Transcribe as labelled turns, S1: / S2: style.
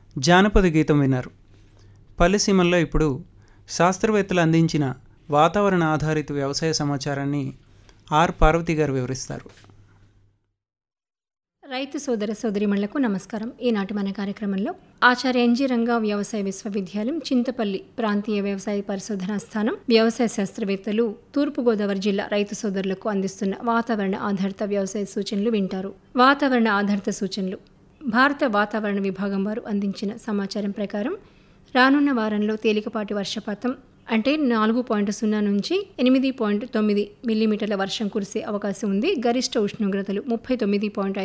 S1: జానపద గీతం విన్నారు పల్లెసీమల్లో ఇప్పుడు శాస్త్రవేత్తలు అందించిన వాతావరణ ఆధారిత వ్యవసాయ సమాచారాన్ని ఆర్ పార్వతి గారు వివరిస్తారు
S2: రైతు సోదర సోదరిమణులకు నమస్కారం ఈనాటి మన కార్యక్రమంలో ఆచార్య ఎన్జీ రంగా వ్యవసాయ విశ్వవిద్యాలయం చింతపల్లి ప్రాంతీయ వ్యవసాయ పరిశోధనా స్థానం వ్యవసాయ శాస్త్రవేత్తలు తూర్పుగోదావరి జిల్లా రైతు సోదరులకు అందిస్తున్న వాతావరణ ఆధారిత వ్యవసాయ సూచనలు వింటారు వాతావరణ ఆధారిత సూచనలు భారత వాతావరణ విభాగం వారు అందించిన సమాచారం ప్రకారం రానున్న వారంలో తేలికపాటి వర్షపాతం అంటే నాలుగు పాయింట్ సున్నా నుంచి ఎనిమిది పాయింట్ తొమ్మిది మిల్లీమీటర్ల వర్షం కురిసే అవకాశం ఉంది గరిష్ట ఉష్ణోగ్రతలు ముప్పై తొమ్మిది పాయింట్